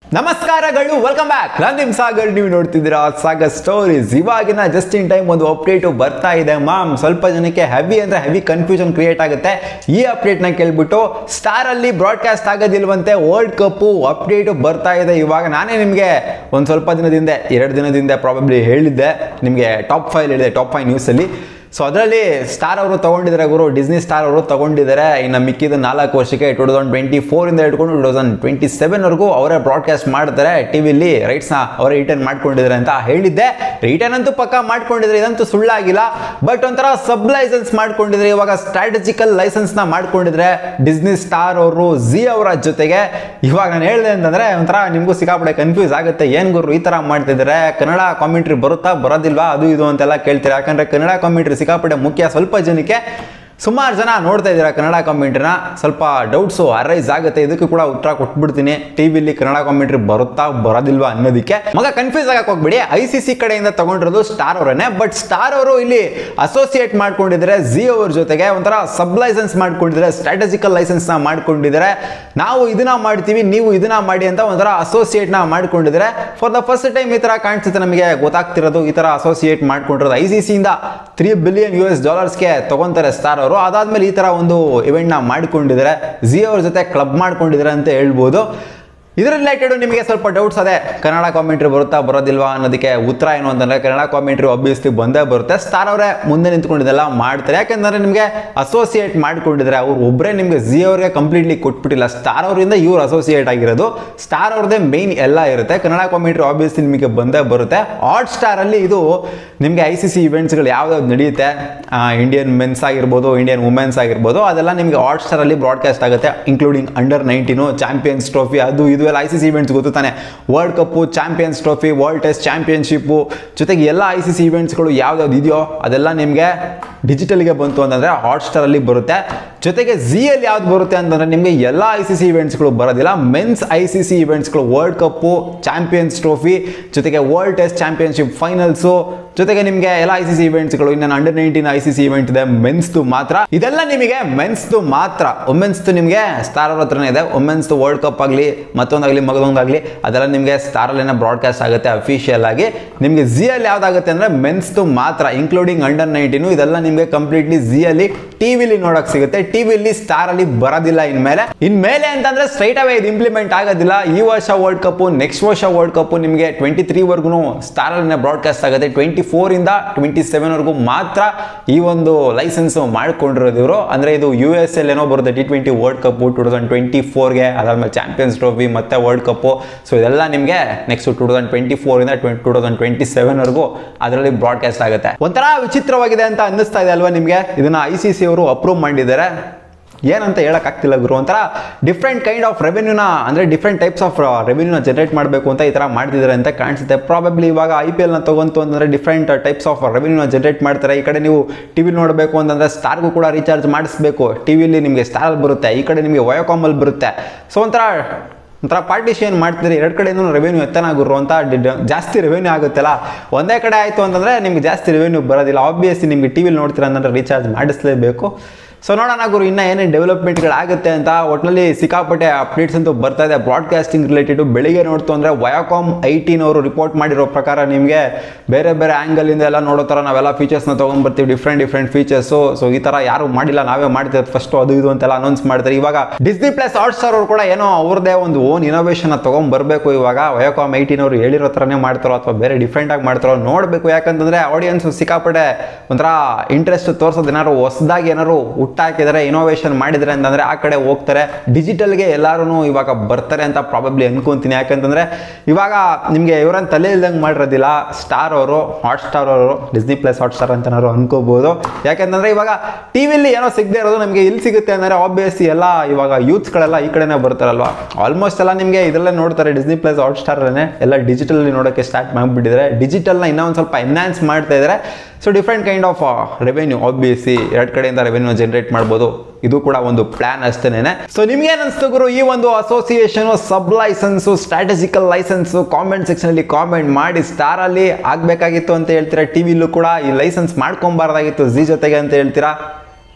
ನಮಸ್ಕಾರಗಳು welcome back ನಾನು ನಿಮ್ ಸಾಗರ್ ನೀವು ನೋಡ್ತಿದ್ದೀರಾ ಸಾಗರ್ ಸ್ಟೋರೀಸ್ ಇವಾಗಿನ ಜಸ್ಟ್ ಇನ್ ಟೈಮ್ ಒಂದು ಅಪ್ಡೇಟ್ ಬರ್ತಾ ಇದೆ ಮಾಮ್ ಸ್ವಲ್ಪ ಜನಕ್ಕೆ ಹೆವಿ ಅಂದ್ರೆ ಹೆವಿ ಕನ್ಫ್ಯೂಷನ್ ಕ್ರಿಯೇಟ್ ಆಗುತ್ತೆ ಈ ಅಪ್ಡೇಟ್ ನ ಕೇಳ್ಬಿಟ್ಟು ಸ್ಟಾರ್ ಅಲ್ಲಿ ಬ್ರಾಡ್ಕಾಸ್ಟ್ ಆಗೋದಿಲ್ವಂತೆ ವರ್ಲ್ಡ್ ಕಪ್ ಅಪ್ಡೇಟ್ ಬರ್ತಾ ಇದೆ ಇವಾಗ ನಾನೇ ನಿಮಗೆ ಒಂದು ಸ್ವಲ್ಪ ದಿನದಿಂದ ಎರಡು ದಿನದಿಂದ ಪ್ರಾಬಬ್ಲಿ ಹೇಳಿದ್ದೆ ನಿಮಗೆ ಟಾಪ್ ಫೈವ್ ಹೇಳಿದೆ ಟಾಪ್ ಫೈವ್ ನ್ಯೂಸ್ ಅಲ್ಲಿ ಸೊ ಅದರಲ್ಲಿ ಸ್ಟಾರ್ ಅವರು ತಗೊಂಡಿದ್ದಾರೆ ಗುರು ಡಿಸ್ನಿ ಸ್ಟಾರ್ ಅವರು ತಗೊಂಡಿದ್ದಾರೆ ಇನ್ನು ಮಿಕ್ಕಿದ ನಾಲ್ಕು ವರ್ಷಕ್ಕೆ ಟೂ ತೌಸಂಡ್ ಟ್ವೆಂಟಿ ಫೋರಿಂದ ಹಿಡ್ಕೊಂಡು ಟೂ ತೌಸಂಡ್ ಟ್ವೆಂಟಿ ಸೆವೆನ್ವರೆಗೂ ಅವರೇ ಬ್ರಾಡ್ಕಾಸ್ಟ್ ಮಾಡ್ತಾರೆ ಟಿ ವಿಲಿ ರೈಟ್ಸ್ನ ಅವರೇ ರಿಟರ್ನ್ ಮಾಡ್ಕೊಂಡಿದ್ದಾರೆ ಅಂತ ಹೇಳಿದ್ದೆ ರಿಟರ್ನ್ ಅಂತೂ ಪಕ್ಕ ಮಾಡ್ಕೊಂಡಿದ್ದಾರೆ ಇದಂತೂ ಸುಳ್ಳಾಗಿಲ್ಲ ಬಟ್ ಒಂಥರ ಸಬ್ ಲೈಸೆನ್ಸ್ ಮಾಡ್ಕೊಂಡಿದ್ರೆ ಇವಾಗ ಸ್ಟ್ರಾಟಜಿಕಲ್ ಲೈಸೆನ್ಸ್ನ ಮಾಡ್ಕೊಂಡಿದ್ರೆ ಡಿಸ್ನಿ ಸ್ಟಾರ್ ಅವರು ಝಿ ಅವರ ಜೊತೆಗೆ ಇವಾಗ ನಾನು ಹೇಳಿದೆ ಅಂತಂದ್ರೆ ಒಂಥರ ನಿಮಗೂ ಸಿಕ್ಕಾಪಡೆ ಕನ್ಫ್ಯೂಸ್ ಆಗುತ್ತೆ ಏನ್ ಗುರು ಈ ತರ ಮಾಡ್ತಿದ್ದಾರೆ ಕನ್ನಡ ಕಾಮೆಂಟ್ರಿ ಬರುತ್ತಾ ಬರೋದಿಲ್ವಾ ಅದು ಇದು ಅಂತೆಲ್ಲ ಕೇಳ್ತೀರಾ ಯಾಕಂದ್ರೆ ಕನ್ನಡ ಕಾಮೆಂಟ್ರಿ ಸಿಕ್ಕಾಪಟ್ಟೆ ಮುಖ್ಯ ಸ್ವಲ್ಪ ಜನಕ್ಕೆ ಸುಮಾರು ಜನ ನೋಡ್ತಾ ಇದ್ದೀರಾ ಕನ್ನಡ ಕಾಮೆಂಟ್ರಿನ ಸ್ವಲ್ಪ ಡೌಟ್ಸು ಅರೈಸ್ ಆಗುತ್ತೆ ಇದಕ್ಕೂ ಕೂಡ ಉತ್ತರ ಕೊಟ್ಬಿಡ್ತೀನಿ ಟಿವಿಲಿ ಕನ್ನಡ ಕಾಮೆಂಟ್ರಿ ಬರುತ್ತಾ ಬರೋದಿಲ್ವಾ ಅನ್ನೋದಕ್ಕೆ ಮಗ ಕನ್ಫ್ಯೂಸ್ ಆಗಕ್ಕೆ ಹೋಗ್ಬಿಡಿ ಐ ಸಿ ಸಿ ಕಡೆಯಿಂದ ತಗೊಂಡಿರೋದು ಸ್ಟಾರ್ ಅವರನ್ನೇ ಬಟ್ ಸ್ಟಾರ್ ಅವರು ಇಲ್ಲಿ ಅಸೋಸಿಯೇಟ್ ಮಾಡ್ಕೊಂಡಿದ್ದಾರೆ ಝಿ ಅವ್ರ ಜೊತೆಗೆ ಒಂಥರ ಸಬ್ ಲೈಸೆನ್ಸ್ ಮಾಡ್ಕೊಂಡಿದ್ದಾರೆ ಸ್ಟ್ರಾಟಜಿಕಲ್ ಲೈಸೆನ್ಸ್ನ ಮಾಡ್ಕೊಂಡಿದ್ದಾರೆ ನಾವು ಇದನ್ನ ಮಾಡ್ತೀವಿ ನೀವು ಇದನ್ನ ಮಾಡಿ ಅಂತ ಒಂಥರ ಅಸೋಸಿಯೇಟ್ನ ಮಾಡ್ಕೊಂಡಿದ್ದಾರೆ ಫಾರ್ ದ ಫಸ್ಟ್ ಟೈಮ್ ಈ ತರ ಕಾಣಿಸುತ್ತೆ ನಮಗೆ ಗೊತ್ತಾಗ್ತಿರೋದು ಈ ತರ ಅಸೋಸಿಯೇಟ್ ಮಾಡ್ಕೊಂಡಿರೋದು ಐ ಸಿ ಸಿಯಿಂದ ತ್ರೀ ಬಿಲಿಯನ್ ಯು ಎಸ್ ಡಾಲರ್ಸ್ಗೆ ತಗೊಂತಾರೆ ಸ್ಟಾರ್ ಅವರು ಅದಾದ್ಮೇಲೆ ಈ ತರ ಒಂದು ಇವೆಂಟ್ ನ ಮಾಡ್ಕೊಂಡಿದ್ದಾರೆ ಝಿ ಅವ್ರ ಜೊತೆ ಕ್ಲಬ್ ಮಾಡ್ಕೊಂಡಿದ್ದಾರೆ ಅಂತ ಹೇಳ್ಬೋದು ಇದರ ರಿಲೇಟೆಡ್ ನಿಮಗೆ ಸ್ವಲ್ಪ ಡೌಟ್ಸ್ ಅದೇ ಕನ್ನಡ ಕಾಮೆಂಟ್ರಿ ಬರುತ್ತಾ ಬರೋದಿಲ್ವಾ ಅನ್ನೋದಕ್ಕೆ ಉತ್ತರ ಏನು ಅಂತಂದ್ರೆ ಕನ್ನಡ ಕಾಮೆಂಟ್ರಿ ಆಬ್ವಿಯಸ್ಲಿ ಬಂದೇ ಬರುತ್ತೆ ಸ್ಟಾರ್ ಅವರೇ ಮುಂದೆ ನಿಂತ್ಕೊಂಡಿದ್ದೆಲ್ಲ ಮಾಡ್ತಾರೆ ಯಾಕಂದ್ರೆ ನಿಮಗೆ ಅಸೋಸಿಯೇಟ್ ಮಾಡ್ಕೊಂಡಿದ್ದಾರೆ ಅವ್ರು ಒಬ್ಬರೇ ನಿಮಗೆ ಝಿ ಅವ್ರಿಗೆ ಕಂಪ್ಲೀಟ್ಲಿ ಕೊಟ್ಬಿಟ್ಟಿಲ್ಲ ಸ್ಟಾರ್ ಅವರಿಂದ ಇವ್ರು ಅಸೋಸಿಯೇಟ್ ಆಗಿರೋದು ಸ್ಟಾರ್ ಅವ್ರದ್ದೇ ಮೇನ್ ಎಲ್ಲ ಇರುತ್ತೆ ಕನ್ನಡ ಕಾಮೆಂಟ್ರಿ ಆಬ್ವಿಯಸ್ಲಿ ನಿಮಗೆ ಬಂದೇ ಬರುತ್ತೆ ಹಾಟ್ ಸ್ಟಾರ್ ಅಲ್ಲಿ ಇದು ನಿಮಗೆ ಐ ಸಿ ಸಿ ಇವೆಂಟ್ಸ್ಗಳು ಯಾವ್ದಾವ್ದು ನಡೆಯುತ್ತೆ ಇಂಡಿಯನ್ ಮೆನ್ಸ್ ಆಗಿರ್ಬೋದು ಇಂಡಿಯನ್ ವುಮೆನ್ಸ್ ಆಗಿರ್ಬೋದು ಅದೆಲ್ಲ ನಿಮಗೆ ಹಾಟ್ ಸ್ಟಾರ್ ಅಲ್ಲಿ ಬ್ರಾಡ್ಕಾಸ್ಟ್ ಆಗುತ್ತೆ including under nineteen champions trophy ಅದು ಇದು ಎಲ್ಲ ಐ ಸಿ ಸಿ ಇವೆಂಟ್ಸ್ ಗೊತ್ತು ತಾನೆ world cup champions trophy world test championship ಜೊತೆಗೆ ಎಲ್ಲ ಐ ಸಿ ಸಿ ಇವೆಂಟ್ಸ್ಗಳು ಯಾವ್ದಾವ್ದು ಇದೆಯೋ ಅದೆಲ್ಲ ನಿಮಗೆ ಡಿಜಿಟಲ್ಗೆ ಬಂತು ಅಂತಂದರೆ ಹಾಟ್ ಸ್ಟಾರಲ್ಲಿ ಬರುತ್ತೆ ಜೊತೆಗೆ ಝಿ ಅಲ್ಲಿ ಯಾವ್ದು ಬರುತ್ತೆ ಅಂತಂದ್ರೆ ನಿಮಗೆ ಎಲ್ಲ ಐ ಸಿ ಸಿ ಇವೆಂಟ್ಸ್ಗಳು ಬರೋದಿಲ್ಲ ಮೆನ್ಸ್ ಐ ಸಿ ಸಿ ಇವೆಂಟ್ಸ್ಗಳು ವರ್ಲ್ಡ್ ಕಪ್ಪು ಚಾಂಪಿಯನ್ಸ್ ಟ್ರೋಫಿ ಜೊತೆಗೆ ವರ್ಲ್ಡ್ ಟೆಸ್ಟ್ ಚಾಂಪಿಯನ್ಶಿಪ್ ಫೈನಲ್ಸು ಜೊತೆಗೆ ನಿಮಗೆ ಎಲ್ಲ ಐ ಸಿ ಸಿ ಇವೆಂಟ್ಸ್ಗಳು ಇನ್ನೇನು under nineteen I C C event ಇದೆ ಮೆನ್ಸ್ದು ಮಾತ್ರ ಇದೆಲ್ಲ ನಿಮಗೆ ಮೆನ್ಸ್ದು ಮಾತ್ರ ವುಮೆನ್ಸ್ದು ನಿಮಗೆ ಸ್ಟಾರ್ ಅವ್ರ ಹತ್ರನೇ ಇದೆ ವುಮೆನ್ಸ್ದು ವರ್ಲ್ಡ್ ಕಪ್ ಆಗಲಿ ಮತ್ತೊಂದಾಗಲಿ ಮಗದೊಂದಾಗಲಿ ಅದೆಲ್ಲ ನಿಮಗೆ ಸ್ಟಾರಲ್ಲೇನೆ ಬ್ರಾಡ್ಕಾಸ್ಟ್ ಆಗುತ್ತೆ ಅಫಿಷಿಯಲ್ ಆಗಿ ನಿಮಗೆ ಝಿ ಅಲ್ಲಿ ಯಾವ್ದಾಗುತ್ತೆ ಅಂದರೆ ಮೆನ್ಸ್ದು ಮಾತ್ರ ಇನ್ಕ್ಲೂಡಿಂಗ್ ಅಂಡರ್ ನೈನ್ಟೀನು ಇದೆಲ್ಲ ನಿಮಗೆ ಕಂಪ್ಲೀಟ್ಲಿ ಝಿ ಅಲ್ಲಿ ಟಿವಿಲಿ ನೋಡಕ್ ಸಿಗುತ್ತೆ ಟಿವಿಲಿ ಸ್ಟಾರ್ ಅಲ್ಲಿ ಬರೋದಿಲ್ಲ ಇನ್ಮೇಲೆ ಇನ್ಮೇಲೆ ಅಂತಂದ್ರೆ ಸ್ಟ್ರೈಟ್ ಅವೇ ಇದು ಇಂಪ್ಲಿಮೆಂಟ್ ಆಗೋದಿಲ್ಲ ಈ ವರ್ಷ ವರ್ಲ್ಡ್ ಕಪ್ ನೆಕ್ಸ್ಟ್ ವರ್ಷ ವರ್ಲ್ಡ್ ಕಪ್ ನಿಮಗೆ ಟ್ವೆಂಟಿ ತ್ರೀ ವರ್ಗು ಸ್ಟಾರ್ ಅಲ್ಲಿ ಬ್ರಾಡ್ಕಾಸ್ಟ್ ಆಗುತ್ತೆ ಟ್ವೆಂಟಿ ಫೋರ್ ಇಂದ ಟ್ವೆಂಟಿ ಸೆವೆನ್ ವರೆಗೂ ಮಾತ್ರ ಈ ಒಂದು ಲೈಸೆನ್ಸ್ ಮಾಡ್ಕೊಂಡಿರೋದು ಇವರು ಅಂದ್ರೆ ಇದು ಯು ಎಸ್ ಎಲ್ ಏನೋ ಬರುತ್ತೆ T twenty world cup two thousand twenty ಫೋರ್ಗೆ ಅದಾದ್ಮೇಲೆ ಚಾಂಪಿಯನ್ಸ್ ಟ್ರೋಫಿ ಮತ್ತೆ ವರ್ಲ್ಡ್ ಕಪ್ ಸೊ ಇದೆಲ್ಲ ನಿಮಗೆ next two thousand twenty four ಇಂದ ಟೂ ತೌಸಂಡ್ ಟ್ವೆಂಟಿ ಸೆವೆನ್ ವರೆಗೂ ಅದರಲ್ಲಿ ಬ್ರಾಡ್ಕಾಸ್ಟ್ ಆಗುತ್ತೆ ಒಂಥರ ವಿಚಿತ್ರವಾಗಿದೆ ಅಂತ ಅನ್ನಿಸ್ತಾ ಇದೆ ಅಲ್ವಾ ನಿಮಗೆ ಇದನ್ನ ಐ ಸಿ ಸಿ ಅವರು ಅಪ್ರೂವ್ ಮಾಡಿದ್ದಾರೆ ಏನಂತ ಹೇಳೋಕ್ಕಾಗ್ತಿಲ್ಲ ಗುರು ಒಂಥರ ಡಿಫ್ರೆಂಟ್ ಕೈಂಡ್ ಆಫ್ ರೆವೆನ್ಯೂನ ಅಂದರೆ ಡಿಫ್ರೆಂಟ್ ಟೈಪ್ಸ್ ಆಫ್ ರೆವೆನ್ಯೂನ ಜನರೇಟ್ ಮಾಡಬೇಕು ಅಂತ ಈ ಥರ ಮಾಡ್ತಿದ್ದಾರೆ ಅಂತ ಕಾಣಿಸುತ್ತೆ ಪ್ರಾಬಬ್ಲಿ ಇವಾಗ ಐ ಪಿ ಎಲ್ನ ತಗೊಂತು ಅಂತಂದರೆ ಡಿಫ್ರೆಂಟ್ ಟೈಪ್ಸ್ ಆಫ್ ರೆವೆನ್ಯೂನ ಜನರೇಟ್ ಮಾಡ್ತಾರೆ ಈ ಕಡೆ ನೀವು ಟಿ ವಿ ನೋಡಬೇಕು ಅಂತಂದರೆ ಸ್ಟಾರ್ಗೂ ಕೂಡ ರೀಚಾರ್ಜ್ ಮಾಡಿಸ್ಬೇಕು ಟಿ ವಿಲಿ ನಿಮಗೆ ಸ್ಟಾರಲ್ಲಿ ಬರುತ್ತೆ ಈ ಕಡೆ ನಿಮಗೆ ವಯೋಕಾಮಲ್ಲಿ ಬರುತ್ತೆ ಸೊ ಒಂಥರ ಒಂಥರ ಪಾರ್ಟಿಷನ್ ಮಾಡ್ತಿದ್ರೆ ಎರಡು ಕಡೆಯಿಂದ ರೆವೆನ್ಯೂ ಎತ್ತನಾಗುರು ಅಂತ ಡಿ- ಜಾಸ್ತಿ ರೆವೆನ್ಯೂ ಆಗುತ್ತಲ್ಲ ಒಂದೇ ಕಡೆ ಆಯಿತು ಅಂತಂದರೆ ನಿಮ್ಗೆ ಜಾಸ್ತಿ ರೆವೆನ್ಯೂ ಬರೋದಿಲ್ಲ ಆಬ್ವಿಯಸ್ಲಿ ನಿಮಗೆ ಟಿ ವಿಲಿ ನೋಡ್ತೀರ ಅಂತಂದರೆ ರೀಚಾರ್ಜ್ ಮಾಡಿಸ್ಲೇಬೇಕು ಸೊ ನೋಡೋಣ ಗುರು ಇನ್ನೂ ಏನೇನು ಡೆವಲಪ್ಮೆಂಟ್ಗಳಾಗುತ್ತೆ ಅಂತ ಒಟ್ಟಿನಲ್ಲಿ ಸಿಕ್ಕಾಪಟ್ಟೆ ಅಪ್ಡೇಟ್ಸ್ ಅಂತೂ ಬರ್ತಾ ಇದೆ ಬ್ರಾಡ್ಕಾಸ್ಟಿಂಗ್ ರಿಲೇಟೆಡ್ ಬೆಳಿಗ್ಗೆ ನೋಡ್ತು ಅಂದರೆ ವಯಾಕಾಮ್ ಐಟೀನ್ ಅವರು ರಿಪೋರ್ಟ್ ಮಾಡಿರೋ ಪ್ರಕಾರ ನಿಮಗೆ ಬೇರೆ ಬೇರೆ ಆ್ಯಂಗಲಿಂದ ಎಲ್ಲ ನೋಡೋ ಥರ ನಾವೆಲ್ಲ ಫೀಚರ್ಸ್ನ ತೊಗೊಂಡ್ಬರ್ತೀವಿ ಡಿಫ್ರೆಂಟ್ ಡಿಫ್ರೆಂಟ್ ಫೀಚರ್ಸು ಸೊ ಈ ಥರ ಯಾರು ಮಾಡಿಲ್ಲ ನಾವೇ ಮಾಡ್ತೀವಿ ಫಸ್ಟ್ ಅದು ಇದು ಅಂತೆಲ್ಲ ಅನೌನ್ಸ್ ಮಾಡ್ತಾರೆ ಇವಾಗ ಡಿಸ್ನಿ ಪ್ಲಸ್ ಹಾಟ್ ಸ್ಟಾರ್ ಅವರು ಕೂಡ ಏನೋ ಅವ್ರದ್ದೇ ಒಂದು ಓನ್ ಇನೋವೇಷನ್ ತೊಗೊಂಡ್ಬರ್ಬೇಕು ಇವಾಗ ವಯೋಕಾಮ್ ಐಟೀನ್ ಅವರು ಹೇಳಿರೋ ಥರನೇ ಮಾಡ್ತಾರೋ ಅಥವಾ ಬೇರೆ ಡಿಫ್ರೆಂಟ್ ಆಗಿ ಮಾಡ್ತಾರೋ ನೋಡಬೇಕು ಯಾಕಂತಂದ್ರೆ ಆಡಿಯನ್ಸ್ ಸಿಕ್ಕಾಪಟ್ಟೆ ಒಂಥರ ಇಂಟ್ರೆಸ್ಟ್ ತೋರಿಸೋದು ಏನಾದ್ರು ಹೊಸದಾಗಿ ಏನಾದ್ರು ಹುಟ್ಟಾಕಿದರೆ ಇನೋವೇಷನ್ ಮಾಡಿದರೆ ಅಂತಂದ್ರೆ ಆ ಕಡೆ ಹೋಗ್ತಾರೆ ಡಿಜಿಟಲ್ಗೆ ಎಲ್ಲರೂ ಇವಾಗ ಬರ್ತಾರೆ ಅಂತ ಪ್ರಾಬಬ್ಲಿ ಅನ್ಕೊಂತೀನಿ ಯಾಕಂತಂದ್ರೆ ಇವಾಗ ನಿಮಗೆ ಇವರನ್ನ ತಲೆ ಇಲ್ದಂಗೆ ಮಾಡಿರೋದಿಲ್ಲ ಸ್ಟಾರ್ ಅವರು ಹಾಟ್ ಸ್ಟಾರ್ ಅವರು ಡಿಸ್ನಿ ಪ್ಲಸ್ ಹಾಟ್ ಸ್ಟಾರ್ ಅಂತ ಏನಾದ್ರು ಅನ್ಕೋಬಹುದು ಯಾಕಂತಂದ್ರೆ ಇವಾಗ ಟಿವಿಲಿ ಏನೋ ಸಿಗದೆ ಇರೋದು ನಮಗೆ ಇಲ್ಲಿ ಸಿಗುತ್ತೆ ಅಂದರೆ ಆಬ್ವಿಯಸ್ಲಿ ಎಲ್ಲ ಇವಾಗ ಯೂತ್ಸ್ಗಳೆಲ್ಲ ಈ ಕಡೆನೇ ಬರ್ತಾರಲ್ವಾ ಆಲ್ಮೋಸ್ಟ್ ಎಲ್ಲ ನಿಮಗೆ ಇದರಲ್ಲೇ ನೋಡ್ತಾರೆ ಡಿಸ್ನಿ ಪ್ಲಸ್ ಹಾಟ್ ಸ್ಟಾರಲ್ಲೇ ಎಲ್ಲ ಡಿಜಿಟಲ್ ನೋಡೋಕ್ಕೆ ಸ್ಟಾರ್ಟ್ ಮಾಡಿಬಿಟ್ಟಿದ್ದಾರೆ ಡಿಜಿಟಲ್ನ ಇನ್ನೂ ಒಂದು ಸ್ವಲ್ಪ ಎನ್ಹಾನ್ಸ್ ಮಾಡ್ತಾ ಇದ್ದಾರೆ so different kind of revenue obviously ಎರಡು ಕಡೆಯಿಂದ ರೆವೆನ್ಯೂ ಜನರೇಟ್ ಮಾಡ್ಬೋದು ಇದು ಕೂಡ ಒಂದು ಪ್ಲಾನ್ ಅಷ್ಟೇನೆ ಸೊ ನಿಮ್ಗೆ ಅನಿಸ್ತು ಗುರು ಈ ಒಂದು association sub licence strategical licence comment section ಅಲ್ಲಿ ಕಾಮೆಂಟ್ ಮಾಡಿ ಸ್ಟಾರ್ ಅಲ್ಲಿ ಆಗ್ಬೇಕಾಗಿತ್ತು ಅಂತ ಹೇಳ್ತೀರಾ ಟಿವಿಲೂ ಕೂಡ ಈ ಲೈಸೆನ್ಸ್ ಮಾಡ್ಕೊಬಾರ್ದಾಗಿತ್ತು ಜಿ ಜೊತೆಗೆ ಅಂತ ಹೇಳ್ತೀರಾ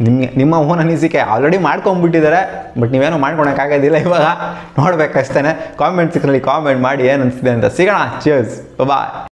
ನಿಮಗೆ ನಿಮ್ಮ ಓನ್ ಅನಿಸಿಕೆ ಆಲ್ರೆಡಿ ಮಾಡ್ಕೊಂಡ್ಬಿಟ್ಟಿದ್ದಾರೆ ಬಟ್ ನೀವೇನೋ ಮಾಡ್ಕೊಳಕ್ಕಾಗೋದಿಲ್ಲ ಇವಾಗ ನೋಡ್ಬೇಕಷ್ಟೇ ಕಾಮೆಂಟ್ ಸಿಕ್ಕಲ್ಲಿ ಕಾಮೆಂಟ್ ಮಾಡಿ ಏನು ಅನಿಸ್ತಿದೆ ಅಂತ ಸಿಗೋಣ ಚಿಯರ್ಸ್ ಬಾಯ್